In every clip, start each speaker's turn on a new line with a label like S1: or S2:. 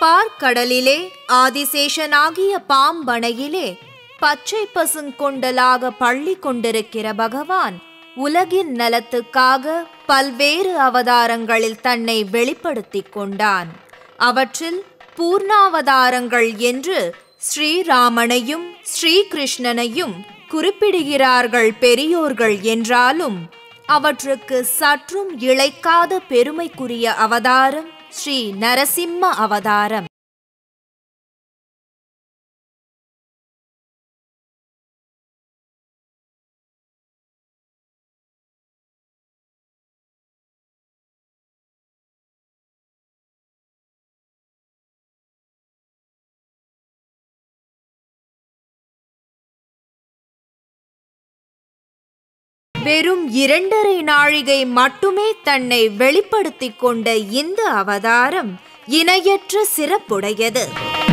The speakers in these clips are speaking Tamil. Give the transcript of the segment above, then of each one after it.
S1: பார்க்கடலிலே ஆதிசேஷனாகிய பாம்பனையிலே பச்சை பசுங்கொண்டலாக பள்ளி கொண்டிருக்கிற பகவான் உலகின் நலத்துக்காக பல்வேறு அவதாரங்களில் தன்னை வெளிப்படுத்திக் கொண்டான் அவற்றில் பூர்ணாவதாரங்கள் என்று ஸ்ரீராமனையும் ஸ்ரீகிருஷ்ணனையும் குறிப்பிடுகிறார்கள் பெரியோர்கள் என்றாலும் அவற்றுக்கு சற்றும் இழைக்காத பெருமைக்குரிய அவதாரம் ஸ்ரீ நரசிம்ம அவதாரம் வெறும் இரண்டரை நாழிகை மட்டுமே தன்னை வெளிப்படுத்திக் கொண்ட இந்த அவதாரம் இணையற்ற சிறப்புடையது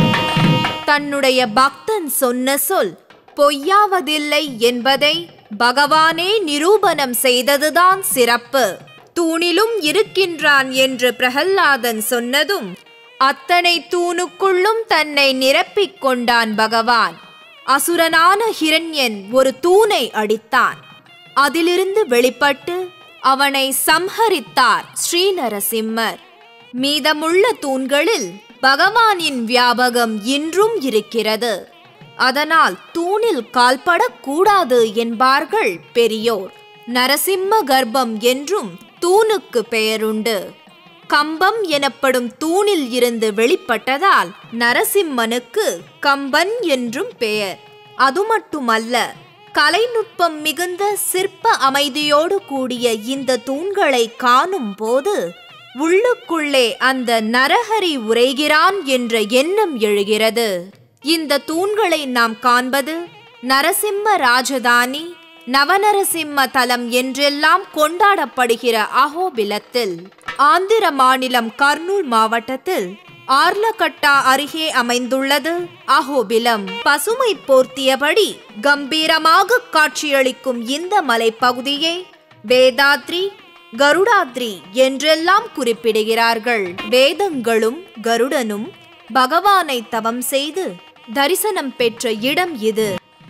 S1: தன்னுடைய பக்தன் சொன்ன சொல் பொய்யாவதில்லை என்பதை பகவானே நிரூபணம் செய்ததுதான் சிறப்பு தூணிலும் இருக்கின்றான் என்று பிரகல்லாதன் சொன்னதும் அத்தனை தூணுக்குள்ளும் தன்னை நிரப்பிக் கொண்டான் பகவான் அசுரனான ஹிரண்யன் ஒரு தூணை அடித்தான் அதிலிருந்து வெளிப்பட்டு அவனை சம்ஹரித்தார் ஸ்ரீநரசிம்மர் மீதமுள்ள தூண்களில் பகவானின் வியாபகம் இன்றும் இருக்கிறது அதனால் தூணில் கால்படக்கூடாது என்பார்கள் பெரியோர் நரசிம்ம கர்ப்பம் என்றும் தூணுக்கு பெயருண்டு கம்பம் எனப்படும் தூணில் இருந்து வெளிப்பட்டதால் நரசிம்மனுக்கு கம்பன் என்றும் பெயர் அது மட்டுமல்ல கலைநுட்பம் மிகுந்த சிற்ப அமைதியோடு கூடிய இந்த தூண்களை காணும் போது உள்ளுக்குள்ளே அந்த நரஹரி உரைகிறான் என்ற எண்ணம் எழுகிறது இந்த தூண்களை நாம் காண்பது நரசிம்ம ராஜதானி நவநரசிம்ம தலம் என்றெல்லாம் கொண்டாடப்படுகிற அஹோபிலத்தில் ஆந்திர மாநிலம் கர்னூல் மாவட்டத்தில் ஆர்லகட்டா அருகே அமைந்துள்ளது அஹோபிலம் பசுமை போர்த்தியபடி கம்பீரமாக காட்சியளிக்கும் இந்த மலைப்பகுதியை வேதாத்ரி கருடாத்ரி என்றெல்லாம் குறிப்பிடுகிறார்கள் வேதங்களும் கருடனும் பகவானை தவம் செய்து தரிசனம் பெற்ற இடம் இது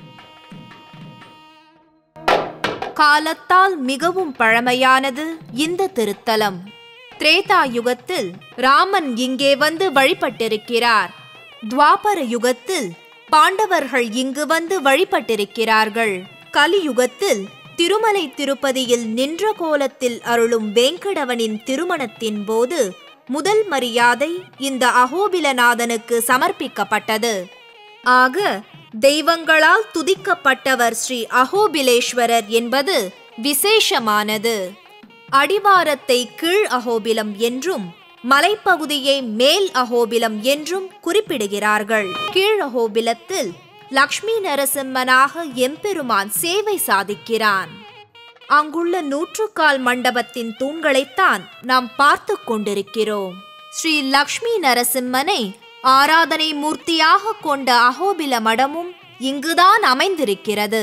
S1: காலத்தால் மிகவும் பழமையானது இந்த திருத்தலம் திரேதா யுகத்தில் ராமன் இங்கே வந்து வழிபட்டிருக்கிறார் துவாபர யுகத்தில் பாண்டவர்கள் இங்கு வந்து வழிபட்டிருக்கிறார்கள் கலியுகத்தில் திருமலை திருப்பதியில் நின்ற கோலத்தில் அருளும் வேங்கடவனின் திருமணத்தின் போது முதல் மரியாதை இந்த அகோபிலநாதனுக்கு சமர்ப்பிக்கப்பட்டது ஆக தெய்வங்களால் துதிக்கப்பட்டவர் ஸ்ரீ அகோபிலேஸ்வரர் என்பது விசேஷமானது அடிவாரத்தை கீழ் அகோபிலம் என்றும் மலைப்பகுதியை மேல் அகோபிலம் என்றும் குறிப்பிடுகிறார்கள் கீழ் அகோபிலத்தில் லக்ஷ்மி நரசிம்மனாக எம்பெருமான் சேவை சாதிக்கிறான் அங்குள்ள நூற்றுக்கால் மண்டபத்தின் தூண்களைத்தான் நாம் பார்த்து கொண்டிருக்கிறோம் ஸ்ரீ லக்ஷ்மி நரசிம்மனை ஆராதனை மூர்த்தியாக கொண்ட அகோபில மடமும் இங்குதான் அமைந்திருக்கிறது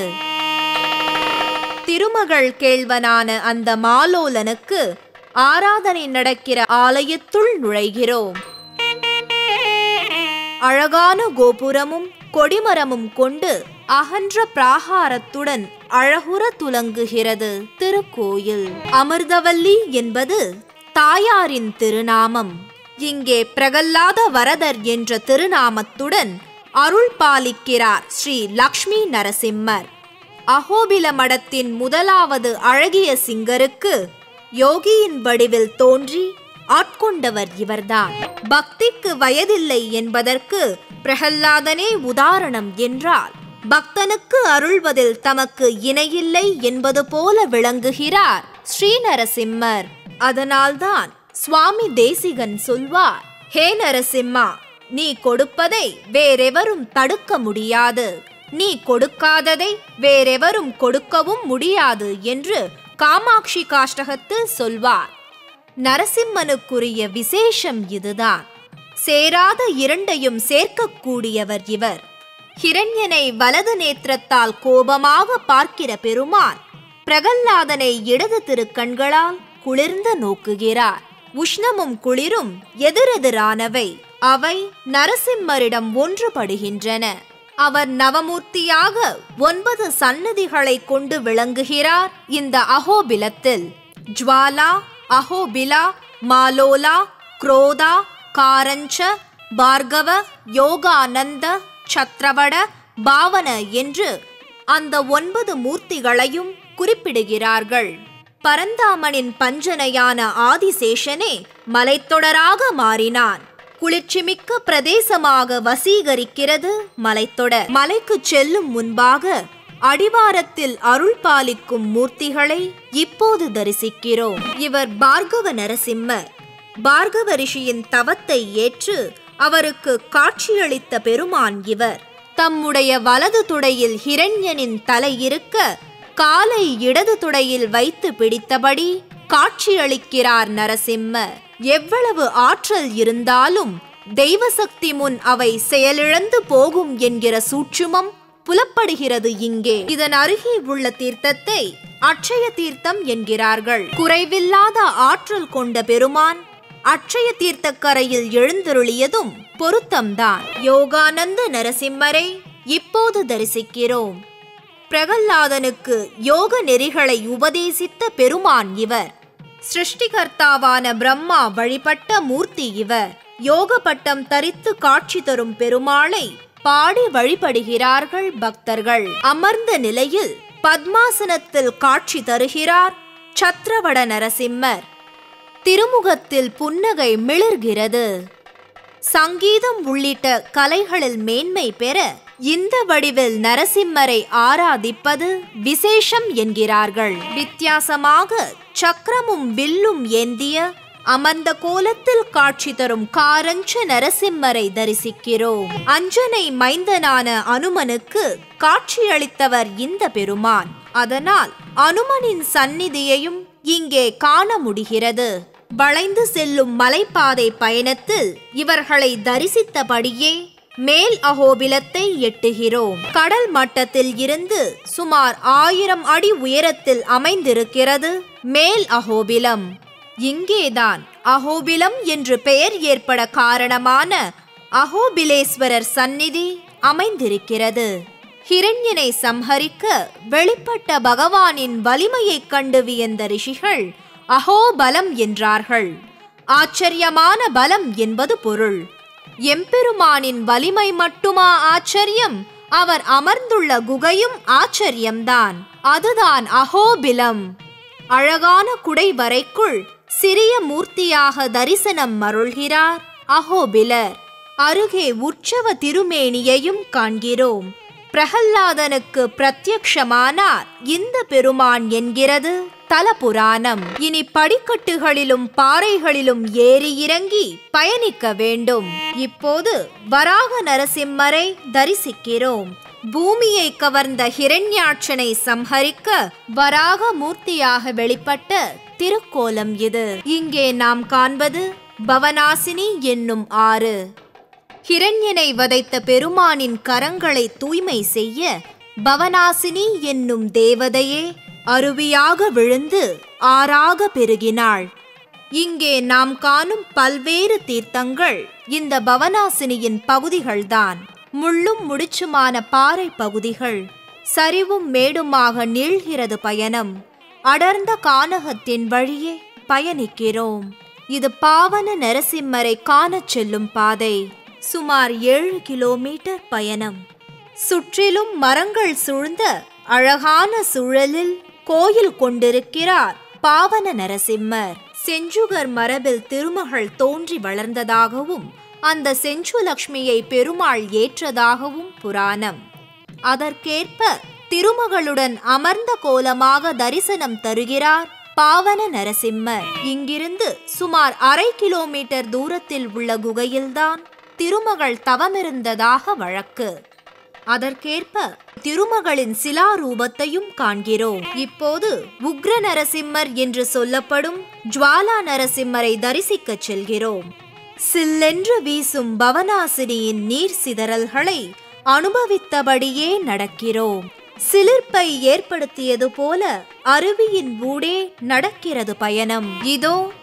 S1: திருமகள் கேள்வனான அந்த மாலோலனுக்கு ஆராதனை நடக்கிற ஆலயத்துள் நுழைகிறோம் அழகான கோபுரமும் கொடிமரமும் கொண்டு அகன்ற பிராகாரத்துடன் அழகுற துலங்குகிறது திருக்கோயில் அமிர்தவல்லி என்பது தாயாரின் திருநாமம் இங்கே பிரகல்லாத வரதர் என்ற திருநாமத்துடன் அருள் பாலிக்கிறார் ஸ்ரீ லக்ஷ்மி நரசிம்மர் அகோபில மடத்தின் முதலாவது அழகிய சிங்கருக்கு யோகியின் வடிவில் தோன்றி ஆட்கொண்டவர் இவர்தான் பக்திக்கு வயதில்லை என்பதற்கு பிரகல்லாதனே உதாரணம் என்றால் பக்தனுக்கு அருள்வதில் தமக்கு இணையில்லை என்பது போல விளங்குகிறார் ஸ்ரீநரசிம்மர் அதனால்தான் சுவாமி தேசிகன் சொல்வார் ஹே நரசிம்மா நீ கொடுப்பதை வேறெவரும் தடுக்க முடியாது நீ கொடுக்காததை வேறெவரும் கொடுக்கவும் முடியாது என்று காமாட்சி காஷ்டகத்தில் சொல்வார் நரசிம்மனுக்குரிய விசேஷம் இதுதான் சேராத இரண்டையும் சேர்க்கக்கூடியவர் இவர் ஹிரண்யனை வலது நேத்திரத்தால் கோபமாக பார்க்கிற பெருமான் பிரகல்லாதனை இடது திருக்கண்களால் குளிர்ந்து நோக்குகிறார் உஷ்ணமும் குளிரும் எதிரெதிரானவை அவை நரசிம்மரிடம் ஒன்றுபடுகின்றன அவர் நவமூர்த்தியாக ஒன்பது சன்னதிகளை கொண்டு விளங்குகிறார் இந்த அகோபிலத்தில் ஜுவாலா அகோபிலா மாலோலா குரோதா காரஞ்ச பார்கவ யோகானந்த சத்ரவட பாவன என்று அந்த ஒன்பது மூர்த்திகளையும் குறிப்பிடுகிறார்கள் பரந்தாமனின் பஞ்சனையான ஆதிசேஷனே மலைத்தொடராக மாறினான் குளிர்ச்சிமிக்க பிரதேசமாக வசீகரிக்கிறது மலைத்தொடர் மலைக்குச் செல்லும் முன்பாக அடிவாரத்தில் அருள் பாலிக்கும் மூர்த்திகளை இப்போது தரிசிக்கிறோம் இவர் பார்கவ நரசிம்மர் பார்கவ ரிஷியின் தவத்தை ஏற்று அவருக்கு காட்சியளித்த பெருமான் இவர் தம்முடைய வலது துடையில் ஹிரண்யனின் தலை இருக்க காலை இடது துடையில் வைத்து பிடித்தபடி காட்சியளிக்கிறார் நரசிம்மர் எவ்வளவு ஆற்றல் இருந்தாலும் தெய்வசக்தி முன் அவை செயலிழந்து போகும் என்கிற சூட்சுமம் புலப்படுகிறது இங்கே இதன் அருகே உள்ள தீர்த்தத்தை அட்சய தீர்த்தம் என்கிறார்கள் குறைவில்லாத ஆற்றல் கொண்ட பெருமான் அட்சய தீர்த்தக்கரையில் எழுந்தருளியதும் பொருத்தம்தான் யோகானந்த நரசிம்மரை இப்போது தரிசிக்கிறோம் பிரகல்லாதனுக்கு யோக நெறிகளை உபதேசித்த பெருமான் இவர் சிருஷ்டிகர்த்தாவான பிரம்மா வழிபட்ட மூர்த்தி இவர் யோக பட்டம் தரித்து காட்சி தரும் பெருமாளை பாடி வழிபடுகிறார்கள் பக்தர்கள் அமர்ந்த நிலையில் பத்மாசனத்தில் காட்சி தருகிறார் சத்ரவட நரசிம்மர் திருமுகத்தில் புன்னகை மிளிர்கிறது சங்கீதம் உள்ளிட்ட கலைகளில் மேன்மை பெற இந்த வடிவில் நரசிம்மரை ஆராதிப்பது விசேஷம் என்கிறார்கள் வித்தியாசமாக சக்கரமும் வில்லும் ஏந்திய அமர்ந்த கோலத்தில் காட்சி தரும் காரஞ்ச நரசிம்மரை தரிசிக்கிறோம் அஞ்சனை மைந்தனான அனுமனுக்கு காட்சியளித்தவர் இந்த பெருமான் அதனால் அனுமனின் சந்நிதியையும் இங்கே காண முடிகிறது வளைந்து செல்லும் மலைப்பாதை பயணத்தில் இவர்களை தரிசித்தபடியே மேல் அகோபிலத்தை எட்டுகிறோம் கடல் மட்டத்தில் இருந்து சுமார் ஆயிரம் அடி உயரத்தில் அமைந்திருக்கிறது மேல் அகோபிலம் இங்கேதான் அகோபிலம் என்று பெயர் ஏற்பட காரணமான அகோபிலேஸ்வரர் சந்நிதி அமைந்திருக்கிறது ஹிரண்யனை சம்ஹரிக்க வெளிப்பட்ட பகவானின் வலிமையைக் கண்டு வியந்த ரிஷிகள் அகோபலம் என்றார்கள் ஆச்சரியமான பலம் என்பது பொருள் எம்பெருமானின் வலிமை மட்டுமா ஆச்சரியம் அவர் அமர்ந்துள்ள குகையும் ஆச்சரியம்தான் அதுதான் அகோபிலம் அழகான குடை வரைக்குள் சிறிய மூர்த்தியாக தரிசனம் மருள்கிறார் அகோபிலர் அருகே உற்சவ திருமேனியையும் காண்கிறோம் பிரகல்லாதனுக்கு பிரத்யக்ஷமானார் இந்த பெருமான் என்கிறது தல புராணம் இனி படிக்கட்டுகளிலும் பாறைகளிலும் ஏறி இறங்கி பயணிக்க வேண்டும் இப்போது வராக நரசிம்மரை தரிசிக்கிறோம் பூமியை கவர்ந்த ஹிரண்யாட்சனை சம்ஹரிக்க வராக மூர்த்தியாக வெளிப்பட்ட திருக்கோலம் இது இங்கே நாம் காண்பது பவனாசினி என்னும் ஆறு ஹிரண்யனை வதைத்த பெருமானின் கரங்களை தூய்மை செய்ய பவனாசினி என்னும் தேவதையே அருவியாக விழுந்து ஆறாக பெருகினாள் இங்கே நாம் காணும் பல்வேறு தீர்த்தங்கள் இந்த பவனாசினியின் பகுதிகள்தான் முள்ளும் முடிச்சுமான பாறை பகுதிகள் சரிவும் மேடுமாக நீள்கிறது பயணம் அடர்ந்த கானகத்தின் வழியே பயணிக்கிறோம் இது பாவன நரசிம்மரை காணச் செல்லும் பாதை சுமார் ஏழு கிலோமீட்டர் பயணம் சுற்றிலும் மரங்கள் சூழ்ந்த அழகான சூழலில் கோயில் கொண்டிருக்கிறார் பாவன நரசிம்மர் செஞ்சுகர் மரபில் திருமகள் தோன்றி வளர்ந்ததாகவும் அந்த செஞ்சுலக்ஷ்மியை பெருமாள் ஏற்றதாகவும் புராணம் அதற்கேற்ப திருமகளுடன் அமர்ந்த கோலமாக தரிசனம் தருகிறார் பாவன நரசிம்மர் இங்கிருந்து சுமார் அரை கிலோமீட்டர் தூரத்தில் உள்ள குகையில்தான் திருமகள் தவமிருந்ததாக வழக்கு அதற்கேற்ப திருமகளின் சிலாரூபத்தையும் காண்கிறோம் இப்போது உக்ர நரசிம்மர் என்று சொல்லப்படும் ஜுவாலா நரசிம்மரை தரிசிக்கச் செல்கிறோம் சில்லென்று வீசும் பவனாசினியின் நீர் சிதறல்களை அனுபவித்தபடியே நடக்கிறோம் சிலிர்ப்பை ஏற்படுத்தியது போல அருவியின் ஊடே நடக்கிறது பயணம் இதோ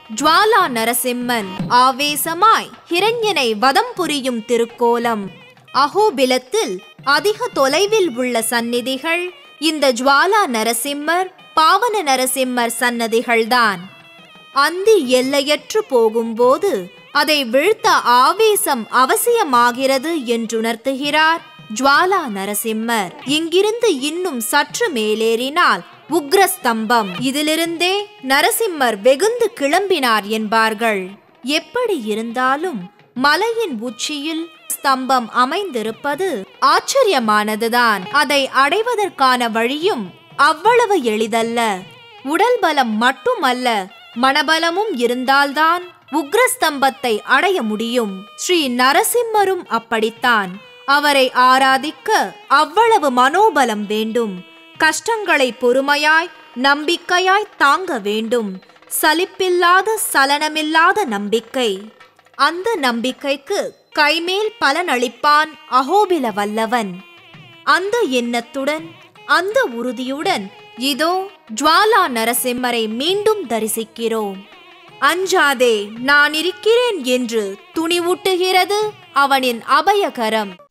S1: ஜுவாலா நரசிம்மன் ஆவேசமாய் ஹிரண்யனை வதம் புரியும் திருக்கோலம் அஹோபிலத்தில் அதிக தொலைவில் உள்ள சந்நிதிகள் இந்த ஜுவாலா நரசிம்மர் பாவன நரசிம்மர் சன்னதிகள்தான் அந்தி எல்லையற்று போகும்போது அதை வீழ்த்த ஆவேசம் அவசியமாகிறது என்றுணர்த்துகிறார் ஜுவாலா நரசிம்மர் இங்கிருந்து இன்னும் சற்று மேலேறினால் உக்ரஸ்தம்பம் இதிலிருந்தே நரசிம்மர் வெகுந்து கிளம்பினார் என்பார்கள் எப்படி இருந்தாலும் மலையின் உச்சியில் ஸ்தம்பம் அமைந்திருப்பது ஆச்சரியமானதுதான் அதை அடைவதற்கான வழியும் அவ்வளவு எளிதல்ல உடல் பலம் மட்டுமல்ல மனபலமும் இருந்தால்தான் உக்ரஸ்தம்பத்தை அடைய முடியும் ஸ்ரீ நரசிம்மரும் அப்படித்தான் அவரை ஆராதிக்க அவ்வளவு மனோபலம் வேண்டும் கஷ்டங்களை பொறுமையாய் நம்பிக்கையாய் தாங்க வேண்டும் சலிப்பில்லாத சலனமில்லாத நம்பிக்கை அந்த நம்பிக்கைக்கு கைமேல் பலனளிப்பான் அகோபில வல்லவன் அந்த எண்ணத்துடன் அந்த உறுதியுடன் இதோ ஜுவாலா நரசிம்மரை மீண்டும் தரிசிக்கிறோம் அஞ்சாதே நான் இருக்கிறேன் என்று துணிவூட்டுகிறது அவனின் அபயகரம்